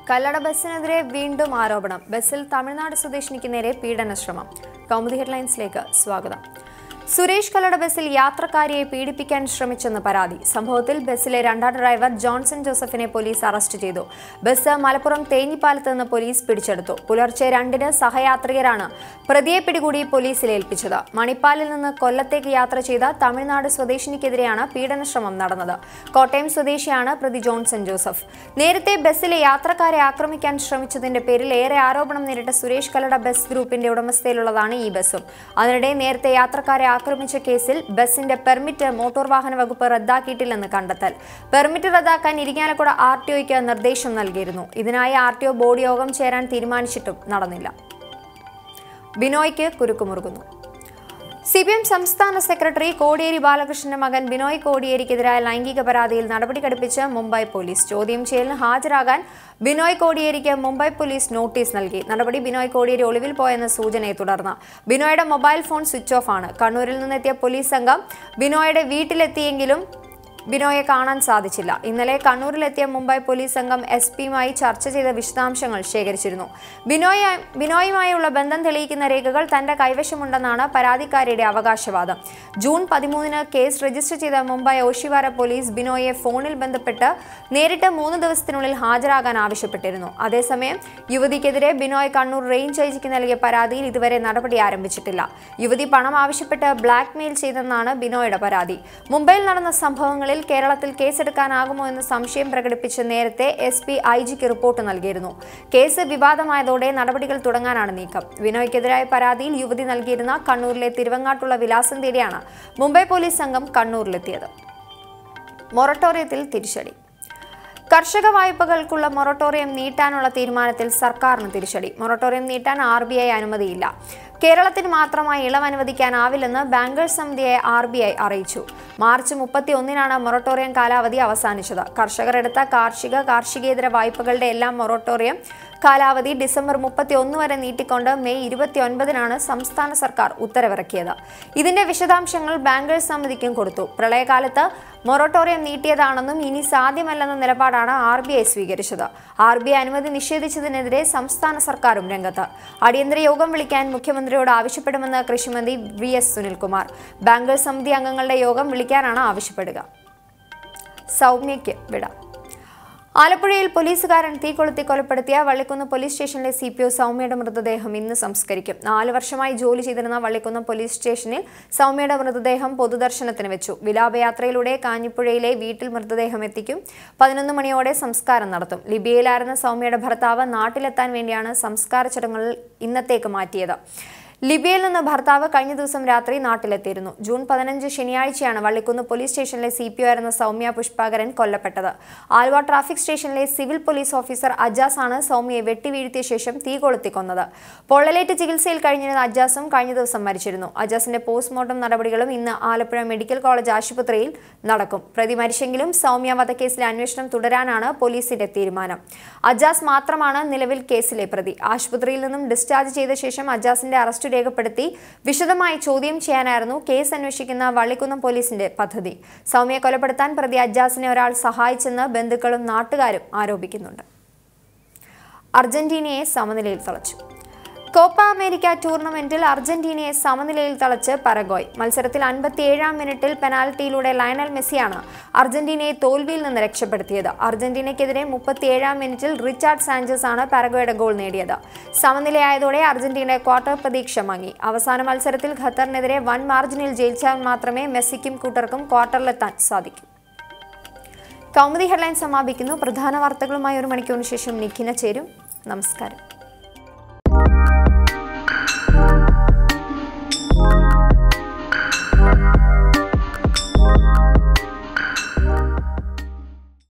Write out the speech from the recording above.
കല്ലട ബസ്സിനെതിരെ വീണ്ടും ആരോപണം ബസ്സിൽ തമിഴ്നാട് സ്വദേശിനിക്ക് നേരെ പീഡന ശ്രമം കൗമുദി ഹെഡ്ലൈൻസിലേക്ക് സ്വാഗതം സുരേഷ് കല്ലട ബസ്സിൽ യാത്രക്കാരിയെ പീഡിപ്പിക്കാൻ ശ്രമിച്ചെന്ന് പരാതി സംഭവത്തിൽ ബസ്സിലെ രണ്ടാം ഡ്രൈവർ ജോൺസൺ ജോസഫിനെ പോലീസ് അറസ്റ്റ് ചെയ്തു ബസ് മലപ്പുറം തേഞ്ഞിപ്പാലത്ത് നിന്ന് പോലീസ് പിടിച്ചെടുത്തു പുലർച്ചെ രണ്ടിന് സഹയാത്രികരാണ് പ്രതിയെ പിടികൂടി പോലീസിൽ ഏൽപ്പിച്ചത് മണിപ്പാലിൽ നിന്ന് കൊല്ലത്തേക്ക് യാത്ര ചെയ്ത തമിഴ്നാട് സ്വദേശിനിക്കെതിരെയാണ് പീഡനശ്രമം നടന്നത് കോട്ടയം സ്വദേശിയാണ് പ്രതി ജോൺസൺ ജോസഫ് നേരത്തെ ബസ്സിലെ യാത്രക്കാരെ ആക്രമിക്കാൻ ശ്രമിച്ചതിന്റെ പേരിൽ ഏറെ ആരോപണം നേരിട്ട സുരേഷ് കല്ലട ബസ് ഗ്രൂപ്പിന്റെ ഉടമസ്ഥയിലുള്ളതാണ് ഈ ബസ്സും അതിനിടെ നേരത്തെ യാത്രക്കാരെ ആക്രമിച്ച കേസിൽ ബസിന്റെ പെർമിറ്റ് മോട്ടോർ വാഹന വകുപ്പ് റദ്ദാക്കിയിട്ടില്ലെന്ന് കണ്ടെത്തൽ പെർമിറ്റ് റദ്ദാക്കാൻ ഇരിങ്ങാലക്കുട ആർ ടി ഒയ്ക്ക് നിർദ്ദേശം നൽകിയിരുന്നു ഇതിനായി ആർ ടി ഒ ബോർഡ് യോഗം ചേരാൻ തീരുമാനിച്ചിട്ടും നടന്നില്ല ബിനോയ്ക്ക് കുരുക്കുമുറുകുന്നു സി പി എം സംസ്ഥാന സെക്രട്ടറി കോടിയേരി ബാലകൃഷ്ണന്റെ മകൻ ബിനോയ് കോടിയേരിക്കെതിരായ ലൈംഗിക പരാതിയിൽ നടപടി ഘടിപ്പിച്ച് മുംബൈ പോലീസ് ചോദ്യം ചെയ്യലിന് ഹാജരാകാൻ ബിനോയ് കോടിയേരിക്ക് മുംബൈ പോലീസ് നോട്ടീസ് നൽകി നടപടി ബിനോയ് കോടിയേരി ഒളിവിൽ പോയെന്ന സൂചനയെ തുടർന്ന് ബിനോയുടെ മൊബൈൽ ഫോൺ സ്വിച്ച് ഓഫ് ആണ് കണ്ണൂരിൽ നിന്നെത്തിയ പോലീസ് സംഘം ബിനോയുടെ വീട്ടിലെത്തിയെങ്കിലും ബിനോയെ കാണാൻ സാധിച്ചില്ല ഇന്നലെ കണ്ണൂരിലെത്തിയ മുംബൈ പോലീസ് സംഘം എസ് പിയുമായി ചർച്ച ചെയ്ത വിശദാംശങ്ങൾ ശേഖരിച്ചിരുന്നു ബിനോയ ബിനോയുമായുള്ള ബന്ധം തെളിയിക്കുന്ന രേഖകൾ തന്റെ കൈവശമുണ്ടെന്നാണ് പരാതിക്കാരിയുടെ അവകാശവാദം ജൂൺ പതിമൂന്നിന് കേസ് രജിസ്റ്റർ ചെയ്ത മുംബൈ ഓഷിവാര പോലീസ് ബിനോയെ ഫോണിൽ ബന്ധപ്പെട്ട് നേരിട്ട് മൂന്ന് ദിവസത്തിനുള്ളിൽ ഹാജരാകാൻ ആവശ്യപ്പെട്ടിരുന്നു അതേസമയം യുവതിക്കെതിരെ ബിനോയ് കണ്ണൂർ റേഞ്ച് ഐജിക്ക് നൽകിയ പരാതിയിൽ ഇതുവരെ നടപടി ആരംഭിച്ചിട്ടില്ല യുവതി പണം ആവശ്യപ്പെട്ട് ബ്ലാക്ക് മെയിൽ ചെയ്തെന്നാണ് ബിനോയുടെ പരാതി മുംബൈയിൽ നടന്ന സംഭവങ്ങളിൽ കേരളത്തിൽ കേസെടുക്കാനാകുമോ എന്ന് സംശയം പ്രകടിപ്പിച്ച് നേരത്തെ എസ് പി ഐ ജിക്ക് റിപ്പോർട്ട് നൽകിയിരുന്നു കേസ് വിവാദമായതോടെ നടപടികൾ തുടങ്ങാനാണ് നീക്കം ബിനോയ്ക്കെതിരായ പരാതിയിൽ യുവതി നൽകിയിരുന്ന കണ്ണൂരിലെ തിരുവങ്ങാട്ടുള്ള വിലാസം തേടിയാണ് മുംബൈ പോലീസ് സംഘം കണ്ണൂരിലെത്തിയത് മൊറട്ടോറിയത്തിൽ തിരിച്ചടി കർഷക വായ്പകൾക്കുള്ള മൊറട്ടോറിയം നീട്ടാനുള്ള തീരുമാനത്തിൽ സർക്കാരിന് തിരിച്ചടി മൊറട്ടോറിയം നീട്ടാൻ ആർ ബി ഐ അനുമതിയില്ല കേരളത്തിന് മാത്രമായി ഇളവ് അനുവദിക്കാനാവില്ലെന്ന് ബാങ്കേഴ്സ് സമിതിയെ ആർ ബി ഐ അറിയിച്ചു മാർച്ച് മുപ്പത്തി ഒന്നിനാണ് മൊറട്ടോറിയം കാലാവധി അവസാനിച്ചത് കർഷകർ എടുത്ത കാർഷിക കാർഷികേതര വായ്പകളുടെ എല്ലാം മൊറട്ടോറിയം കാലാവധി ഡിസംബർ മുപ്പത്തി ഒന്ന് വരെ നീട്ടിക്കൊണ്ട് മെയ് ഇരുപത്തി ഒൻപതിനാണ് സംസ്ഥാന സർക്കാർ ഉത്തരവിറക്കിയത് ഇതിന്റെ വിശദാംശങ്ങൾ ബാങ്കേഴ്സ് സമിതിക്കും കൊടുത്തു പ്രളയകാലത്ത് മൊറട്ടോറിയം നീട്ടിയതാണെന്നും ഇനി സാധ്യമല്ലെന്ന നിലപാടാണ് ആർ ബി ഐ സ്വീകരിച്ചത് ആർ ബി ഐ അനുമതി നിഷേധിച്ചതിനെതിരെ സംസ്ഥാന സർക്കാരും രംഗത്ത് അടിയന്തര യോഗം വിളിക്കാൻ മുഖ്യമന്ത്രിയോട് ആവശ്യപ്പെടുമെന്ന് കൃഷിമന്ത്രി വി എസ് സുനിൽകുമാർ ബാങ്കേഴ്സ് സമിതി അംഗങ്ങളുടെ യോഗം വിളിക്കാനാണ് ആവശ്യപ്പെടുക സൗമ്യയ്ക്ക് വിട ആലപ്പുഴയിൽ പോലീസുകാരൻ തീ കൊളുത്തി കൊലപ്പെടുത്തിയ വള്ളിക്കുന്ന് പോലീസ് സ്റ്റേഷനിലെ സി പി ഒ സൗമ്യയുടെ മൃതദേഹം ഇന്ന് സംസ്കരിക്കും നാല് വർഷമായി ജോലി ചെയ്തിരുന്ന വള്ളിക്കുന്ന് പോലീസ് സ്റ്റേഷനിൽ സൗമ്യയുടെ മൃതദേഹം പൊതുദർശനത്തിന് വെച്ചു വിലാപയാത്രയിലൂടെ കാഞ്ഞിപ്പുഴയിലെ വീട്ടിൽ മൃതദേഹം എത്തിക്കും പതിനൊന്ന് മണിയോടെ സംസ്കാരം നടത്തും ലിബിയയിലായിരുന്ന സൗമ്യയുടെ ഭർത്താവ് നാട്ടിലെത്താൻ വേണ്ടിയാണ് സംസ്കാര ചടങ്ങുകൾ ഇന്നത്തേക്ക് മാറ്റിയത് ലിബിയയിൽ നിന്ന് ഭർത്താവ് കഴിഞ്ഞ ദിവസം രാത്രി നാട്ടിലെത്തിയിരുന്നു ജൂൺ പതിനഞ്ച് ശനിയാഴ്ചയാണ് വള്ളിക്കുന്ന് പോലീസ് സ്റ്റേഷനിലെ സി പി ഒ ആയിരുന്ന സൗമ്യ പുഷ്പാകരൻ കൊല്ലപ്പെട്ടത് ആലുവ ട്രാഫിക് സ്റ്റേഷനിലെ സിവിൽ പോലീസ് ഓഫീസർ അജാസ് ആണ് സൗമ്യയെ വെട്ടിവീഴ്ത്തിയ ശേഷം തീ കൊളുത്തി കൊന്നത് പൊള്ളലേറ്റ് ചികിത്സയിൽ കഴിഞ്ഞിരുന്ന അജാസും കഴിഞ്ഞ ദിവസം മരിച്ചിരുന്നു അജാസിന്റെ പോസ്റ്റ്മോർട്ടം നടപടികളും ഇന്ന് ആലപ്പുഴ മെഡിക്കൽ കോളേജ് ആശുപത്രിയിൽ നടക്കും പ്രതി മരിച്ചെങ്കിലും സൗമ്യ വധക്കേസിലെ അന്വേഷണം തുടരാനാണ് പോലീസിന്റെ തീരുമാനം അജാസ് മാത്രമാണ് നിലവിൽ കേസിലെ പ്രതി ആശുപത്രിയിൽ നിന്നും ഡിസ്ചാർജ് ചെയ്ത ശേഷം അജാസിന്റെ അറസ്റ്റ് രേഖപ്പെടുത്തി വിശദമായി ചോദ്യം ചെയ്യാനായിരുന്നു കേസ് അന്വേഷിക്കുന്ന വള്ളിക്കുന്നം പോലീസിന്റെ പദ്ധതി സൗമ്യയെ കൊലപ്പെടുത്താൻ പ്രതി അജാസിനെ ഒരാൾ സഹായിച്ചെന്ന് ബന്ധുക്കളും നാട്ടുകാരും ആരോപിക്കുന്നുണ്ട് അർജന്റീനയെ സമനിലയിൽ തളച്ചു കോപ്പ അമേരിക്ക ടൂർണമെന്റിൽ അർജന്റീനയെ സമനിലയിൽ തളച്ച് പരഗോയ് മത്സരത്തിൽ അൻപത്തിയേഴാം മിനിറ്റിൽ പെനാൽറ്റിയിലൂടെ ലയണൽ മെസ്സിയാണ് അർജന്റീനയെ തോൽവിയിൽ നിന്ന് രക്ഷപ്പെടുത്തിയത് അർജന്റീനയ്ക്കെതിരെ മുപ്പത്തിയേഴാം മിനിറ്റിൽ റിച്ചാർഡ് സാഞ്ചസ് ആണ് പരഗോയുടെ ഗോൾ നേടിയത് സമനിലയായതോടെ അർജന്റീന ക്വാർട്ടർ പ്രതീക്ഷ മങ്ങി അവസാന മത്സരത്തിൽ ഖത്തറിനെതിരെ വൻ മാർജിനിൽ ജയിച്ചാൽ മാത്രമേ മെസ്സിക്കും കൂട്ടർക്കും ക്വാർട്ടറിലെത്താൻ സാധിക്കൂ കൗമുദി ഹെഡ്ലൈൻ സമാപിക്കുന്നു പ്രധാന വാർത്തകളുമായി ഒരു മണിക്കൂറിന് ശേഷം നിഖിന ചേരും നമസ്കാരം